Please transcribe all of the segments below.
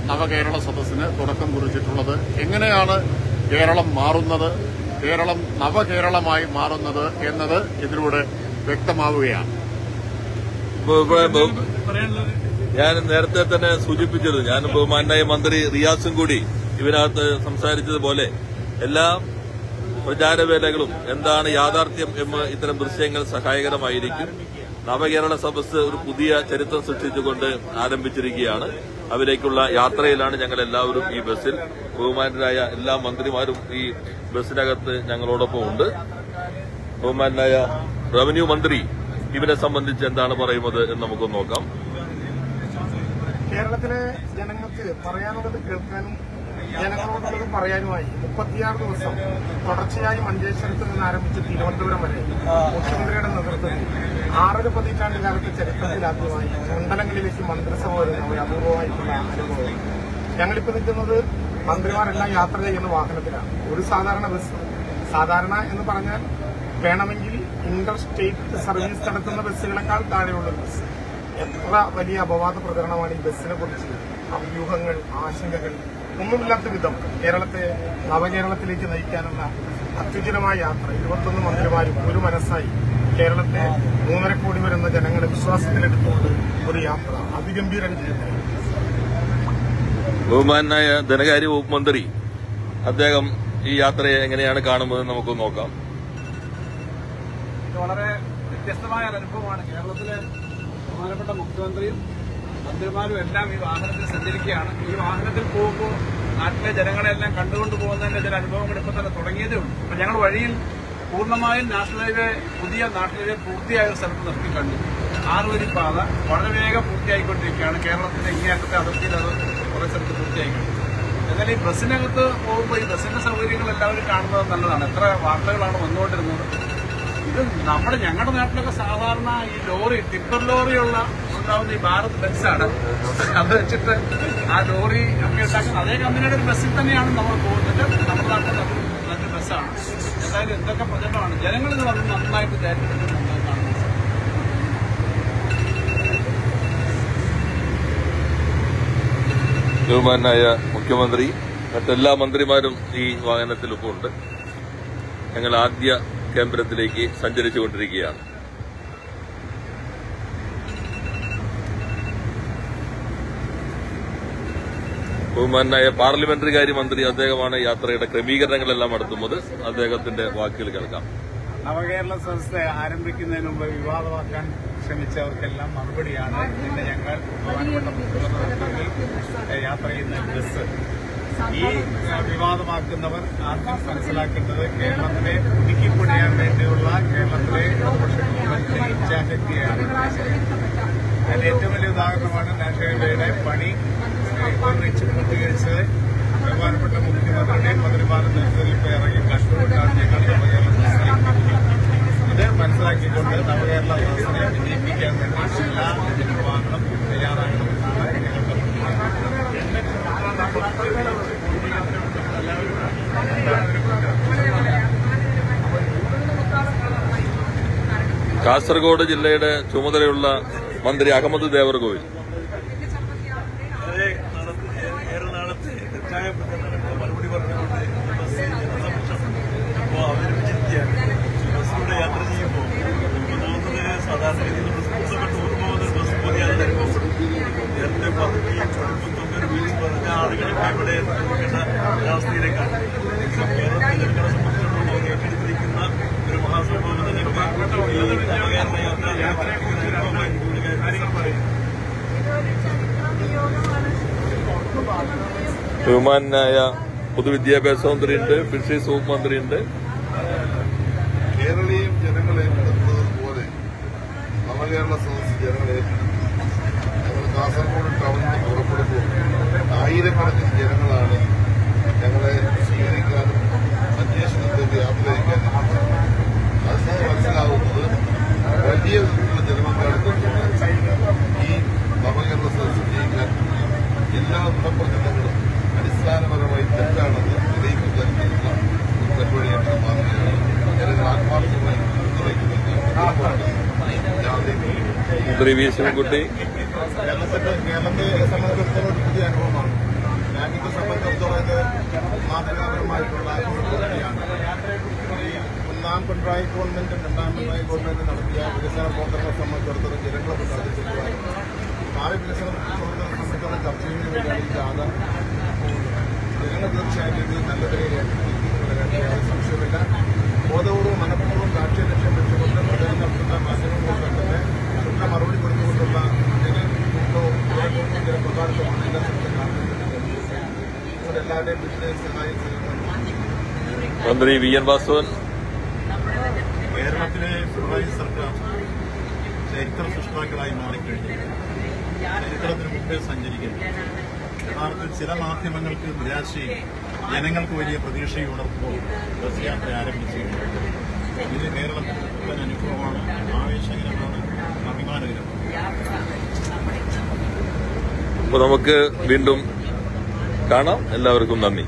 നവകേരള സദസ്സിന് തുടക്കം കുറിച്ചിട്ടുള്ളത് എങ്ങനെയാണ് കേരളം മാറുന്നത് കേരളം നവകേരളമായി മാറുന്നത് എന്നത് ഇതിലൂടെ വ്യക്തമാവുകയാണ് ഇപ്പൊ ഇവിടെ ബഹു- ഞാൻ നേരത്തെ തന്നെ സൂചിപ്പിച്ചത് ഞാൻ ബഹുമാനായ മന്ത്രി റിയാസും കൂടി ഇതിനകത്ത് സംസാരിച്ചതുപോലെ എല്ലാ പ്രചാരവേലകളും എന്താണ് യാഥാർത്ഥ്യം എന്ന് ഇത്തരം ദൃശ്യങ്ങൾ സഹായകരമായിരിക്കും നവകേരള സദസ് ഒരു പുതിയ ചരിത്രം സൃഷ്ടിച്ചുകൊണ്ട് ആരംഭിച്ചിരിക്കുകയാണ് അതിലേക്കുള്ള യാത്രയിലാണ് ഞങ്ങൾ എല്ലാവരും ഈ ബസ്സിൽ ബഹുമാനരായ എല്ലാ മന്ത്രിമാരും ഈ ബസ്സിനകത്ത് ഞങ്ങളോടൊപ്പം ഉണ്ട് ബഹുമാനായ റവന്യൂ മന്ത്രി ഇതിനെ സംബന്ധിച്ച് എന്താണ് പറയുന്നത് എന്ന് നമുക്ക് നോക്കാം കേരളത്തിലെ ജനങ്ങൾക്ക് പറയാനുള്ളത് കേൾക്കാനും ജനങ്ങളോടുള്ളത് പറയാനുമായി മുപ്പത്തിയാറ് ദിവസം തുടർച്ചയായി മഞ്ചേശ്വരത്ത് നിന്ന് ആരംഭിച്ച് തിരുവനന്തപുരം വരെ മുഖ്യമന്ത്രിയുടെ നേതൃത്വത്തിൽ ആറര പതിറ്റാണ്ട് കാലത്തെ ചരിത്രത്തിലാദ്യമായി മണ്ഡലങ്ങളിലേക്ക് മന്ത്രിസഭ വരുന്ന ഒരു അപൂർവമായിട്ടുള്ള അനുഭവം ഞങ്ങളിപ്പോൾ നിൽക്കുന്നത് മന്ത്രിമാരെല്ലാം യാത്ര ചെയ്യുന്ന വാഹനത്തിലാണ് ഒരു സാധാരണ ബസ് സാധാരണ എന്ന് പറഞ്ഞാൽ വേണമെങ്കിൽ ഇന്റർ സ്റ്റേറ്റ് സർവീസ് നടത്തുന്ന ബസ്സുകളെക്കാൾ താഴെയുള്ള ഒരു ബസ് എത്ര വലിയ അപവാദ പ്രചരണമാണ് ഈ ബസ്സിനെ കുറിച്ച് അഭ്യൂഹങ്ങൾ ആശങ്കകൾ ഒന്നുമില്ലാത്ത വിധം കേരളത്തെ നവകേരളത്തിലേക്ക് നയിക്കാനുള്ള അത്യുജനമായ യാത്ര ഇരുപത്തൊന്ന് മന്ത്രിമാരും ഒരു മനസ്സായി കേരളത്തെ മൂന്നര കോടി വരുന്ന ജനങ്ങളെ വിശ്വാസത്തിലെടുത്തുകൊണ്ട് ഒരു യാത്ര അതിഗംഭീരം ചെയ്യുന്നത് ബഹുമാനായ ധനകാര്യ വകുപ്പ് മന്ത്രി അദ്ദേഹം ഈ യാത്രയെ എങ്ങനെയാണ് കാണുന്നത് നമുക്ക് നോക്കാം ഇത് വളരെ വ്യത്യസ്തമായ ഒരു അനുഭവമാണ് കേരളത്തിലെ ബഹുമാനപ്പെട്ട മുഖ്യമന്ത്രിയും മന്ത്രിമാരും എല്ലാം ഈ വാഹനത്തിൽ സഞ്ചരിക്കുകയാണ് ഈ വാഹനത്തിൽ പോകുമ്പോൾ നാട്ടിലെ ജനങ്ങളെല്ലാം കണ്ടുകൊണ്ട് പോകുന്നതിന്റെ ചില അനുഭവങ്ങൾ ഇപ്പോൾ തന്നെ തുടങ്ങിയതേ ഉള്ളൂ അപ്പൊ ഞങ്ങൾ വഴിയിൽ പൂർണ്ണമായും നാഷണൽ ഹൈവേ പുതിയ നാഷണൽ ഹൈവേ പൂർത്തിയായ ഒരു സ്ഥലത്ത് നിർത്തി കണ്ടു ആറുവരി പാത വളരെ വേഗം പൂർത്തിയായിക്കൊണ്ടിരിക്കുകയാണ് കേരളത്തിന്റെ ഇങ്ങേയറ്റത്തെ അതിർത്തിയിൽ അത് കുറെ സ്ഥലത്ത് പൂർത്തിയായിട്ടുണ്ട് എന്നാൽ ഈ ബസ്സിനകത്ത് പോകുമ്പോൾ ഈ ബസ്സിന്റെ സൗകര്യങ്ങൾ എല്ലാവരും കാണുന്നത് നല്ലതാണ് എത്ര വാർത്തകളാണ് വന്നുകൊണ്ടിരുന്നത് ഇത് നമ്മുടെ ഞങ്ങളുടെ നാട്ടിലൊക്കെ സാധാരണ ഈ ലോറി ടിപ്പർ ലോറിയുള്ള ഉണ്ടാവുന്ന ഈ ഭാരത് ബസ്സാണ് അത് വെച്ചിട്ട് ആ ലോറി ഒക്കെ ഉണ്ടാക്കുന്ന അതേ കമ്പനിയുടെ ഒരു ബസ്സിൽ തന്നെയാണ് നമ്മൾ പോകുന്നത് നമ്മുടെ നാട്ടിൽ അത് നല്ല ബസ്സാണ് എന്തായാലും എന്തൊക്കെ പ്രചരണമാണ് ജനങ്ങൾ ഇത് വന്ന് നന്നായിട്ട് കയറ്റിട്ടുണ്ട് കാണുന്നത് ബഹുമാനായ മുഖ്യമന്ത്രി മറ്റെല്ലാ മന്ത്രിമാരും ഈ വാഹനത്തിൽ ഇപ്പോൾ ഉണ്ട് ഞങ്ങൾ ആദ്യ കേന്ദ്രത്തിലേക്ക് സഞ്ചരിച്ചുകൊണ്ടിരിക്കുകയാണ് ബഹുമാനായ പാർലമെന്ററി കാര്യ മന്ത്രി അദ്ദേഹമാണ് യാത്രയുടെ ക്രമീകരണങ്ങളെല്ലാം നടത്തുന്നത് അദ്ദേഹത്തിന്റെ വാക്കുകൾ കേൾക്കാം നവകേരള സദസ് ആരംഭിക്കുന്നതിന് മുമ്പ് വിവാദമാക്കാൻ ശ്രമിച്ചവർക്കെല്ലാം മറുപടിയാണ് ഇന്ന് ഞങ്ങൾ ബഹുമാനപ്പെട്ട മുഖ്യമന്ത്രി യാത്ര ചെയ്യുന്ന ബസ് ഈ ആ, വിവാദമാക്കുന്നവർ ആദ്യം മനസ്സിലാക്കേണ്ടത് കേരളത്തിലെ പുതുക്കിപ്പൊടിയാൻ വേണ്ടിയുള്ള കേരളത്തിലെ ഇടതുപക്ഷ ഗവൺമെന്റിന്റെ ഇച്ഛാശക്തിയാണ് അതിന്റെ ഏറ്റവും വലിയ ഉദാഹരണമാണ് നാഷണൽ ഹൈവേയുടെ പണി പൂർണ്ണിച്ച് പൂർത്തീകരിച്ചത് ബഹുമാനപ്പെട്ട മുഖ്യമന്ത്രിയുടെയും മന്ത്രിമാരുടെ നേതൃത്വത്തിൽ ഇപ്പോൾ ഇറങ്ങി കഷ്ടപ്പെട്ടാണ് ഞങ്ങൾ നവകേരള സദസ്സിനെ ഇത് മനസ്സിലാക്കിക്കൊണ്ട് നവകേരള സദസ്സിനെ വിജയിപ്പിക്കാൻ വേണ്ടി എല്ലാ ജനവിഭാഗങ്ങളും തയ്യാറാകണമെന്നാണ് ഞങ്ങൾക്ക് കാസർഗോഡ് ജില്ലയുടെ ചുമതലയുള്ള മന്ത്രി അഹമ്മദ് ദേവർകോവിൽ ഏറെ നാളത്തെ തെറ്റായ പ്രചരണങ്ങൾക്ക് മറുപടി പറഞ്ഞുകൊണ്ട് ബസ് ജനസംരക്ഷണം ഇപ്പോൾ അവതരിപ്പിച്ചിരിക്കുകയാണ് ബസ്സിലൂടെ യാത്ര ചെയ്യുമ്പോൾ നമുക്ക് തോന്നുന്നത് സാധാരണ രീതിയിൽ നമ്മൾ സ്കൂളൊക്കെ ടൂർ പോകുന്ന ഒരു ബസ് പോലെയാണ് അനുഭവപ്പെടും നേരത്തെ പതുക്കി പഠിപ്പത്തൊക്കെ ഒരു വീഴ്ച പറഞ്ഞ ആളുകളൊക്കെ ഇവിടെ നോക്കേണ്ട ഒരവസ്ഥയിലേക്കാണ് എങ്കിലും കേരളത്തിലെ ജനങ്ങളെ സംബന്ധിച്ചിടത്തോളം അവർ ഏറ്റെടുത്തിരിക്കുന്ന ഒരു മഹാസംഭവം എന്ന നിലയ്ക്ക് കേരള യാത്ര യാത്രയെക്കുറിച്ച് ഒരു അനുഭവമായി ഒരു കാര്യങ്ങൾ പറയും ബഹുമാനായ പൊതുവിദ്യാഭ്യാസ മന്ത്രിയുണ്ട് ഫിഷറീസ് വകുപ്പ് മന്ത്രിയുണ്ട് കേരളീയം ജനങ്ങൾ ഏറ്റെടുത്തത് പോലെ നവകേരള സദസ് ജനങ്ങൾ ഏറ്റെടുത്തു ഞങ്ങൾ കാസർഗോഡ് ടൗണിൽ നിന്ന് പുറപ്പെടുമ്പോൾ ആയിരക്കണക്കിന് ജനങ്ങളാണ് ഞങ്ങളെ സ്വീകരിക്കാനും അന്വേഷണത്തിന്റെ യാത്ര അയക്കാനും അതിൽ നിന്ന് മനസ്സിലാവുന്നത് വലിയ വിധത്തിലുള്ള ജനപങ്കാളിത്തത്തോടെ ഈ നവകേരള സദസ് വിജയിക്കാൻ എല്ലാ ദൃഢപ്രചരണങ്ങളും അടിസ്ഥാനപരമായി തെറ്റാണെന്ന് തെളിയിക്കാൻ കഴിയുന്ന ഒരു പരിപാടിയായിട്ട് മാറുകയാണ് ജനങ്ങൾ ആത്മാർത്ഥമായി പിന്തുണയ്ക്കുന്നുണ്ട് മന്ത്രി വി ശിവൻകുട്ടി കേരളത്തിന്റെ കേരളത്തെ സംബന്ധിച്ചിടത്തോളം ഒരു പുതിയ അനുഭവമാണ് രാജ്യത്തെ സംബന്ധിച്ചിടത്തോളം ഇത് മാതൃകാപരമായിട്ടുള്ള ഒരു പദ്ധതിയാണ് ഈ ഒന്നാം പിണറായി ഗവൺമെന്റും രണ്ടാം പിണറായി ഗവൺമെന്റും നടത്തിയ വികസന പ്രവർത്തനങ്ങളെ സംബന്ധിച്ചിടത്തോളം ജനങ്ങളെ മുന്നറിയിച്ചിട്ടുള്ളതാണ് ഭാവി വികസന പ്രവർത്തനങ്ങളെ സംബന്ധിച്ചിടത്തോളം ചർച്ച ചെയ്യുന്നതിന് വേണ്ടിയാണ് ഈ ജാഥ ജനങ്ങൾ തീർച്ചയായിട്ടും ഇത് നല്ല നിലയിലേക്ക് വരേണ്ട സംശയമില്ല ബോധപൂർവ്വം മനഃപൂർവ്വം രാഷ്ട്രീയ ലക്ഷ്യം വെച്ചുകൊണ്ട് പ്രചരണം നടത്തുന്ന മാധ്യമങ്ങളോട് തന്നെ ശുദ്ധ മറുപടി കൊടുത്തുകൊണ്ടുള്ള ജനകൂട്ടവും ജന പ്രധാനത്വമാണ് എല്ലാ സ്ഥലത്തും കാണുന്നത് നിങ്ങളെല്ലാവരുടെയും ബിസിനസ്സിനായി മന്ത്രി വി എൻ വാസവൻ കേരളത്തിലെ പിണറായി സർക്കാർ ചരിത്ര സൃഷ്ടാക്കളായി മാറിക്കഴിഞ്ഞു ചരിത്രത്തിന് മുമ്പേ സഞ്ചരിക്കുന്നു യഥാർത്ഥത്തിൽ ചില മാധ്യമങ്ങൾക്ക് നിരാശയും ജനങ്ങൾക്ക് വലിയ പ്രതീക്ഷയും ഉണർത്തുമ്പോൾ ബസ് യാത്ര ആരംഭിച്ചിട്ടുണ്ട് ഇത് കേരളത്തിൽ പുത്തൻ അനുഭവമാണ് ആവേശകരമാണ് അഭിമാനകരമാണ് അപ്പൊ നമുക്ക് വീണ്ടും കാണാം എല്ലാവർക്കും നന്ദി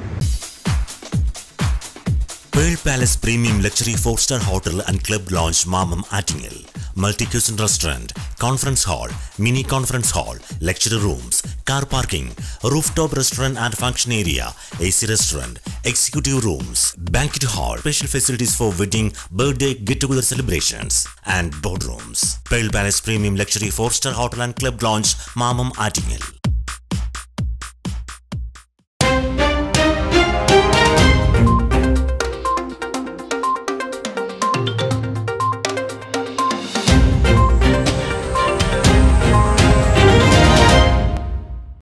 Pearl Palace Premium Luxury 4-star Hotel and Club Lounge Mamam Attingel. Multi-cuisine restaurant, conference hall, mini conference hall, lecture rooms, car parking, rooftop restaurant and function area, AC restaurant, executive rooms, banquet hall, special facilities for wedding, birthday, get-together celebrations, and boardrooms. Pearl Palace Premium Luxury 4-star Hotel and Club Lounge Mamam Attingel.